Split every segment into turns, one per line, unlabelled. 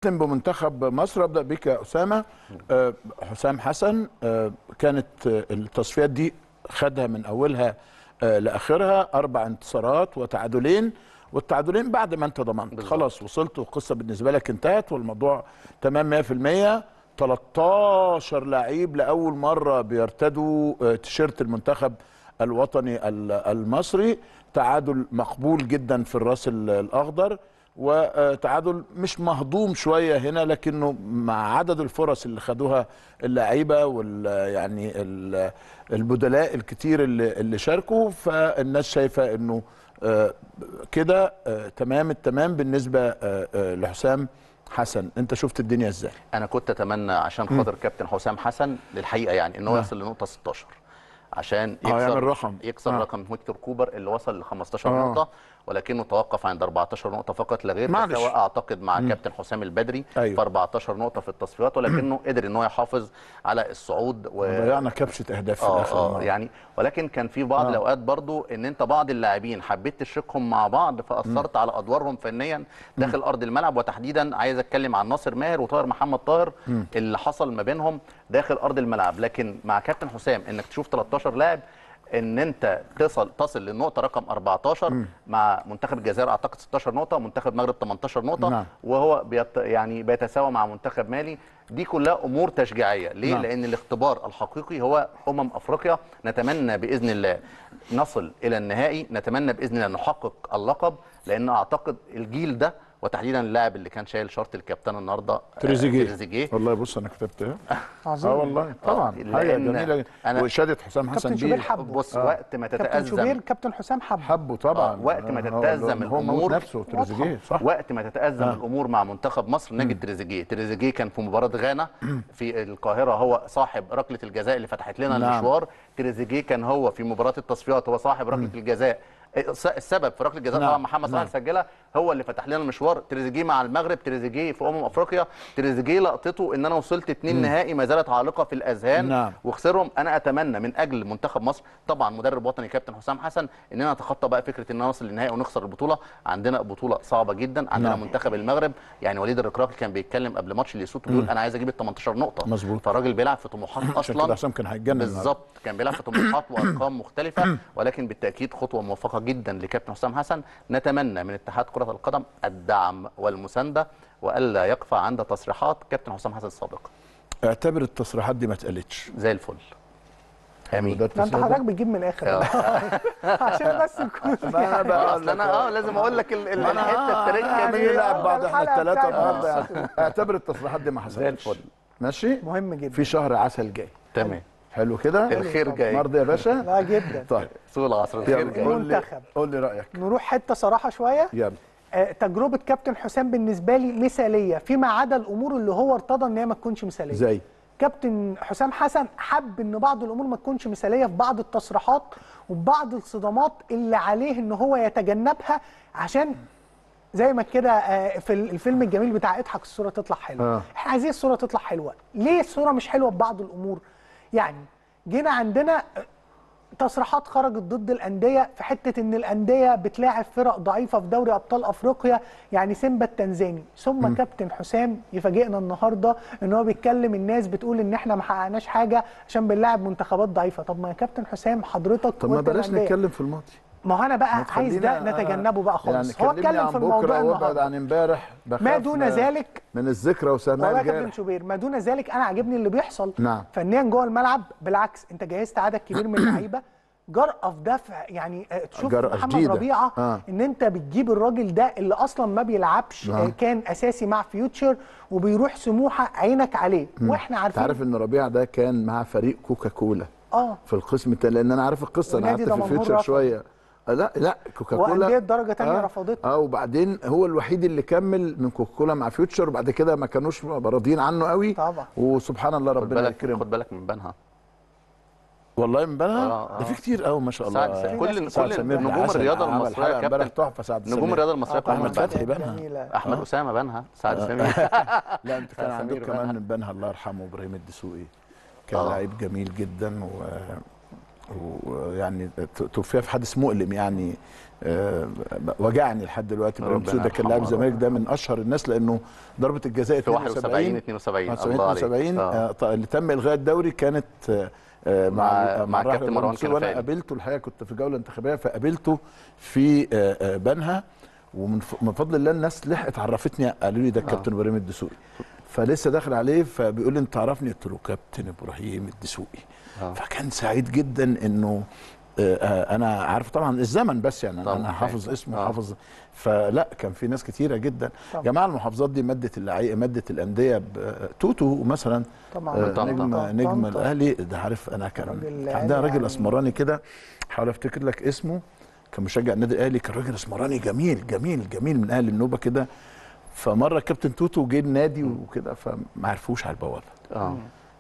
نختم بمنتخب مصر ابدا بك يا اسامه آه، حسام حسن آه، كانت آه، التصفيات دي خدها من اولها آه، لاخرها اربع انتصارات وتعادلين والتعادلين بعد ما انت ضمنت
بالظبط.
خلاص وصلت والقصه بالنسبه لك انتهت والموضوع تمام 100% 13 لعيب لاول مره بيرتدوا آه، تيشيرت المنتخب الوطني ال- المصري تعادل مقبول جدا في الراس ال- الاخضر وتعادل مش مهضوم شويه هنا لكنه مع عدد الفرص اللي خدوها اللعيبه وال يعني ال- البدلاء الكتير اللي, اللي شاركوا فالناس شايفه انه آه، كده آه، تمام التمام بالنسبه آه، آه، لحسام حسن انت شفت الدنيا ازاي
انا كنت اتمنى عشان خاطر كابتن حسام حسن للحقيقه يعني ان هو
نعم.
يصل لنقطه 16 عشان
آه،
يكسر
يعمل رقم.
يكسر
آه.
رقم هيكتور كوبر اللي وصل ل 15
آه.
نقطه ولكنه توقف عند 14 نقطه فقط لا غير
معلش.
سواء اعتقد مع كابتن حسام البدري
أيوة.
في 14 نقطه في التصفيات ولكنه قدر ان هو يحافظ على الصعود و...
ضيعنا كبشه اهداف في
اه
الاخر
اه
المرة.
يعني ولكن كان في بعض
آه.
الاوقات برضو ان انت بعض اللاعبين حبيت تشركهم مع بعض فاثرت على ادوارهم فنيا داخل ارض الملعب وتحديدا عايز اتكلم عن ناصر ماهر وطاهر محمد طاهر اللي حصل ما بينهم داخل ارض الملعب لكن مع كابتن حسام انك تشوف 13 لاعب ان انت تصل تصل للنقطه رقم 14 مع منتخب الجزائر اعتقد 16 نقطه منتخب المغرب 18 نقطه
نعم.
وهو بيت يعني بيتساوى مع منتخب مالي دي كلها امور تشجيعيه ليه
نعم.
لان الاختبار الحقيقي هو امم افريقيا نتمنى باذن الله نصل الى النهائي نتمنى باذن الله نحقق اللقب لان اعتقد الجيل ده وتحديدا اللاعب اللي كان شايل شرط الكابتن النهارده آه،
تريزيجيه
تريزيجيه
والله بص انا كتبت ايه
عظيم
اه والله طبعا
آه،
حاجه
لأن
جميله
أنا-
واشاده حسام حسن
كابتن شوبير
دي
حبه
بص
آه.
وقت ما
كابتن شوبير
تتازم
كابتن حسام حبه
حبه طبعا
آه، وقت ما
هو-
تتأزم
هو موت
الأمور
نفسه تريزيجيه صح
وقت ما تتأزم
آه.
الأمور مع منتخب مصر نجد تريزيجيه تريزيجيه كان في مباراة غانا في القاهرة هو صاحب ركلة الجزاء اللي فتحت لنا
نعم.
المشوار تريزيجيه كان هو في مباراة التصفيات هو صاحب ركلة الجزاء الس- السبب في ركله الجزاء
نعم.
طبعا محمد صلاح
نعم.
سجلها هو اللي فتح لنا المشوار تريزيجيه مع المغرب تريزيجيه في امم افريقيا تريزيجيه لقطته ان انا وصلت اتنين نهائي ما زالت عالقه في الاذهان
نعم.
وخسرهم انا اتمنى من اجل منتخب مصر طبعا مدرب وطني كابتن حسام حسن اننا نتخطى بقى فكره ان نوصل للنهائي ونخسر البطوله عندنا بطوله صعبه جدا عندنا
نعم.
منتخب المغرب يعني وليد الركراكي كان بيتكلم قبل ماتش ليسوتو بيقول انا عايز اجيب ال 18 نقطه
مظبوط.
فالراجل بيلعب في طموحات
عشان كده
اصلا
حسام كان هيتجنن
بالظبط كان بيلعب في طموحات وارقام مختلفه ولكن بالتاكيد خطوه موفقه جدا لكابتن حسام حسن نتمنى من اتحاد كره القدم الدعم والمسانده والا يقفى عند تصريحات كابتن حسام حسن السابقه
اعتبر التصريحات دي ما اتقالتش
زي الفل امين
ده انت
التصريح ده؟
حضرتك بتجيب من الاخر عشان بس نكون
ما انا بقى
اصل انا اه لازم اقول لك ال- ال-
ما أنا-
الحته التركه
يعني
دي
نلعب بعض احنا
الحلقة
الثلاثه
بتاعت
النهارده
مصر.
يعني اعتبر التصريحات دي ما حصلتش
زي الفل
ماشي
مهم جدا
في شهر عسل جاي
تمام
حلو كده
الخير جاي
مرضي يا باشا
لا جدا
طيب
سوق العصر الخير
يلا
جاي
قول لي
المنتخب.
قول لي رايك
نروح حته صراحه شويه
يلا
آه، تجربه كابتن حسام بالنسبه لي مثاليه فيما عدا الامور اللي هو ارتضى ان هي ما تكونش مثاليه
زي
كابتن حسام حسن حب ان بعض الامور ما تكونش مثاليه في بعض التصريحات وبعض الصدمات اللي عليه ان هو يتجنبها عشان زي ما كده آه، في الفيلم الجميل بتاع اضحك الصوره تطلع حلوه
آه.
احنا عايزين الصوره تطلع حلوه ليه الصوره مش حلوه ببعض الامور يعني جينا عندنا تصريحات خرجت ضد الانديه في حته ان الانديه بتلاعب فرق ضعيفه في دوري ابطال افريقيا يعني سيمبا التنزاني ثم كابتن حسام يفاجئنا النهارده ان هو بيتكلم الناس بتقول ان احنا ما حققناش حاجه عشان بنلاعب منتخبات ضعيفه طب ما يا كابتن حسام حضرتك
طب ما
قلت
بلاش
الأندية.
نتكلم في الماضي
ما هو انا بقى
ما
عايز ده
تخلينا-
نتجنبه بقى خالص
يعني
هو
كلمني
اتكلم
عن
في الموضوع
بكره وابعد
النهارده
عن امبارح بخاف
ما دون
من-
ذلك
من الذكرى وسماع
والله يا كابتن
الجارح
شوبير ما دون ذلك انا عاجبني اللي بيحصل
نعم.
فنيا جوه الملعب بالعكس انت جهزت عدد كبير من اللعيبه جرأة في دفع يعني آه، تشوف
جرأة
محمد
شديدة.
ربيعه
آه.
ان انت بتجيب الراجل ده اللي اصلا ما بيلعبش
آه.
آه. كان اساسي مع فيوتشر وبيروح سموحه عينك عليه واحنا
انت
عارفين
عارف ان ربيع ده كان مع فريق كوكاكولا
اه
في القسم التاني لان انا عارف القصه انا
ونادي
قعدت في
دمنهور
فيوتشر
رفض.
شويه آه، لا لا كوكاكولا
وأندية درجة تانية
آه
رفضته.
اه وبعدين هو الوحيد اللي كمل من كوكاكولا مع فيوتشر وبعد كده ما كانوش راضيين عنه قوي
طبعا.
وسبحان الله
خد
ربنا
بالك
يكرمه
خد بالك من بنها
والله من بنها
آه، آه.
ده في كتير قوي ما شاء الله
سعد كل
سعد
كل
سمير
نجوم
عسل
الرياضه
عمل
المصريه
حلقة
يا
امبارح
كابتن
تحفه سعد
نجوم
سمير.
الرياضه المصريه كلهم
أحمد
من بنها.
فتحي بنها
جميلة.
احمد اسامه بنها سعد سمير
لا انت كان
سمير
عندك
بنها.
كمان من بنها الله يرحمه ابراهيم الدسوقي كان
آه.
لعيب جميل جدا و ويعني ت- توفي في حادث مؤلم يعني آه، وجعني لحد دلوقتي ابراهيم
ربنا
دسوقي ده كان لاعب
يرحمه.
الزمالك ده من اشهر الناس لانه ضربه الجزاء
في 71 72 الله عليك
72
آه.
آه، ط- اللي تم الغاء الدوري كانت آه، آه،
مع- مع
مع الراحل
كابتن مروان
دسوقي، وانا
كنفاني.
قابلته الحقيقه كنت في جوله انتخابيه فقابلته في آه، آه، بنها ومن ف- من فضل الله الناس لحقت عرفتني قالوا لي ده الكابتن ابراهيم الدسوقي فلسه داخل عليه فبيقول لي انت تعرفني قلت له كابتن ابراهيم الدسوقي
آه.
فكان سعيد جدا انه آه، آه، انا عارف طبعا الزمن بس يعني
طبعاً.
انا حافظ اسمه
آه.
حافظ فلا كان في ناس كتيره جدا
طبعاً.
جماعه المحافظات دي ماده اللعيبه ماده الانديه ب- توتو مثلا
طبعا
آه،
طنطا.
نجم
طنطا.
نجم
طنطا.
الاهلي ده عارف انا كان
راجل
كان عندنا
يعني-
راجل اسمراني كده حاول افتكر لك اسمه كان مشجع النادي الاهلي كان راجل اسمراني جميل جميل جميل من اهل النوبه كده فمره كابتن توتو جه النادي وكده فما عرفوش على البوابه
اه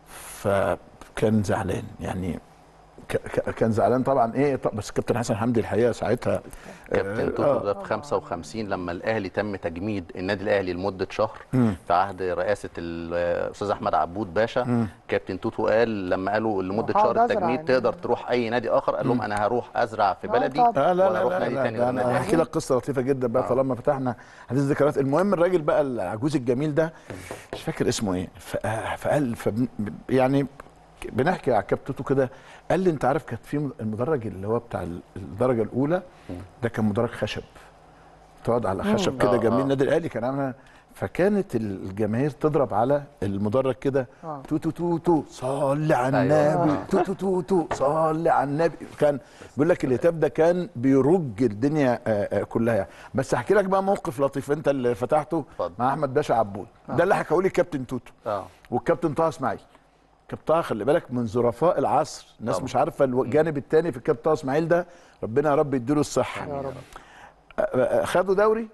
فكان زعلان يعني ك- ك- كان زعلان طبعا ايه طب بس كابتن حسن حمدي الحقيقه ساعتها
كابتن
آه،
توتو
آه.
ده في 55 لما الاهلي تم تجميد النادي الاهلي لمده شهر في عهد رئاسه الاستاذ احمد عبود باشا كابتن توتو قال لما قالوا لمده
هقعد
شهر
أزرع
التجميد
يعني.
تقدر تروح اي نادي اخر قال لهم انا هروح ازرع في
آه
بلدي
طبعاً.
آه لا
ولا
لا
اروح
لا,
نادي
لا,
تاني
لا
غير
انا
النادي
هحكي لك قصه لطيفه جدا بقى طالما فتحنا حديث ذكريات المهم الراجل بقى العجوز الجميل ده مش فاكر اسمه ايه ف- فقال فبن يعني بنحكي على كابتوتو كده قال لي انت عارف كانت في المدرج اللي هو بتاع الدرجه الاولى ده كان مدرج خشب تقعد على خشب كده
آه،
جنب
آه.
النادي الاهلي كان عاملها فكانت الجماهير تضرب على المدرج كده
آه.
تو تو تو تو صلي على
أيوة.
النبي تو تو تو تو صلي على النبي كان بيقول لك الهتاف ده كان بيرج الدنيا آه، آه، كلها يعني. بس احكي لك بقى موقف لطيف انت اللي فتحته
اتفضل.
مع احمد باشا عبود ده اللي حكاه لي كابتن توتو
اه
والكابتن طه اسماعيل كابتن طه خلي بالك من ظرفاء العصر الناس
طبعا.
مش عارفه الجانب الثاني في الكابتن طه اسماعيل ده ربنا يا رب يديله الصحه
يا رب
خدوا دوري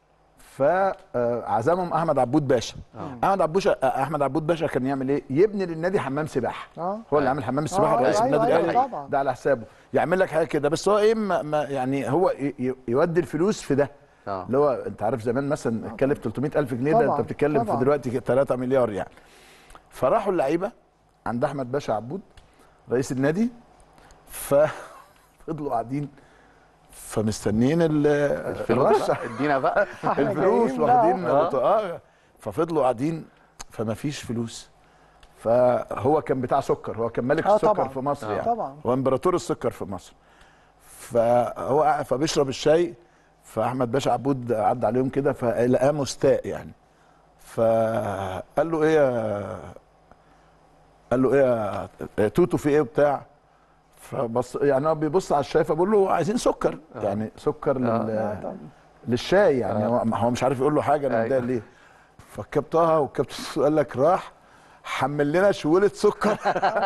فعزمهم احمد عبود باشا احمد عبود باشا احمد عبود باشا كان يعمل ايه يبني للنادي حمام سباحه
آه.
هو اللي عامل حمام السباحه
آه،
رئيس
أيوة،
النادي
أيوة،
الاهلي
طبعا.
ده على حسابه يعمل لك حاجه كده بس هو ايه ما ما يعني هو ي- ي- يودي الفلوس في ده
اه
اللي هو انت عارف زمان مثلا اتكلف 300000 جنيه ده
طبعا،
انت بتتكلم في
طبعا.
دلوقتي 3 مليار يعني فراحوا اللعيبه عند احمد باشا عبود رئيس النادي ففضلوا قاعدين فمستنيين ال-
الفلوس
الرشح
بقى، ادينا بقى
الفلوس
جايين بقى.
واخدين اه ففضلوا قاعدين فما فيش فلوس فهو كان بتاع سكر هو كان ملك
آه
السكر
طبعا.
في مصر
آه.
يعني
طبعا.
هو امبراطور السكر في مصر فهو قاعد- فبيشرب الشاي فاحمد باشا عبود عدى عليهم كده فلقاه مستاء يعني فقال له ايه يا قال له ايه يا توتو في ايه وبتاع فبص يعني هو بيبص على الشاي فبقول له عايزين سكر يعني سكر لل... للشاي يعني هو هو مش عارف يقول له حاجه انا
أيوة.
متضايق ليه فالكابتن طه والكابتن قال لك راح حمل لنا شوله سكر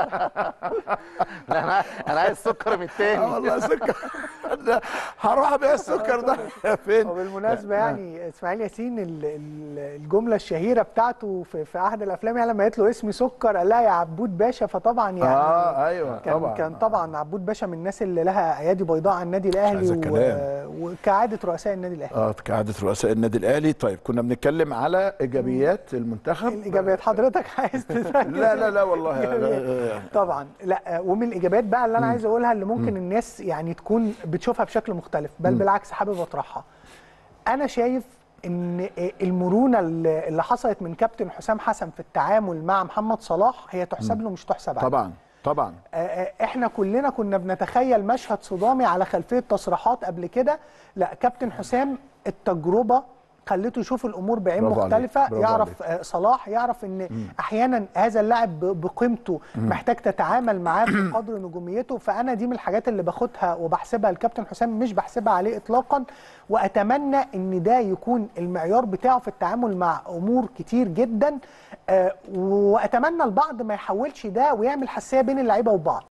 لا، انا انا عايز سكر من
اه
التاني
والله سكر ده هروح ابيع السكر ده فين
وبالمناسبه يعني اسماعيل ياسين ال- ال- الجمله الشهيره بتاعته في, في احد الافلام يعني لما قالت له اسمي سكر قال لها يا عبود باشا فطبعا يعني
اه ايوه
كان
طبعا
كان طبعا عبود باشا من الناس اللي لها ايادي بيضاء على النادي الاهلي
عايز
و...
الكلام.
وكعاده رؤساء النادي الاهلي
اه كعاده رؤساء النادي الاهلي طيب كنا بنتكلم على ايجابيات المنتخب
الايجابيات حضرتك عايز تركز
لا لا لا والله
إيجابيات.
لا،
طبعا لا ومن الايجابيات بقى اللي انا عايز اقولها اللي ممكن الناس يعني تكون بتشوفها بشكل مختلف بل بالعكس حابب اطرحها انا شايف ان المرونه اللي اللي حصلت من كابتن حسام حسن في التعامل مع محمد صلاح هي تحسب له مش تحسب عليه
طبعا طبعا
آه، آه، احنا كلنا كنا بنتخيل مشهد صدامي على خلفيه تصريحات قبل كده لا كابتن حسام التجربه خليته يشوف الامور بعين
برافو عليك،
مختلفه
برافو
يعرف آه، صلاح يعرف ان احيانا هذا اللاعب ب- بقيمته محتاج تتعامل معاه بقدر نجوميته فانا دي من الحاجات اللي باخدها وبحسبها لكابتن حسام مش بحسبها عليه اطلاقا واتمنى ان ده يكون المعيار بتاعه في التعامل مع امور كتير جدا آه، واتمنى البعض ما يحولش ده ويعمل حساسيه بين اللعيبه وبعض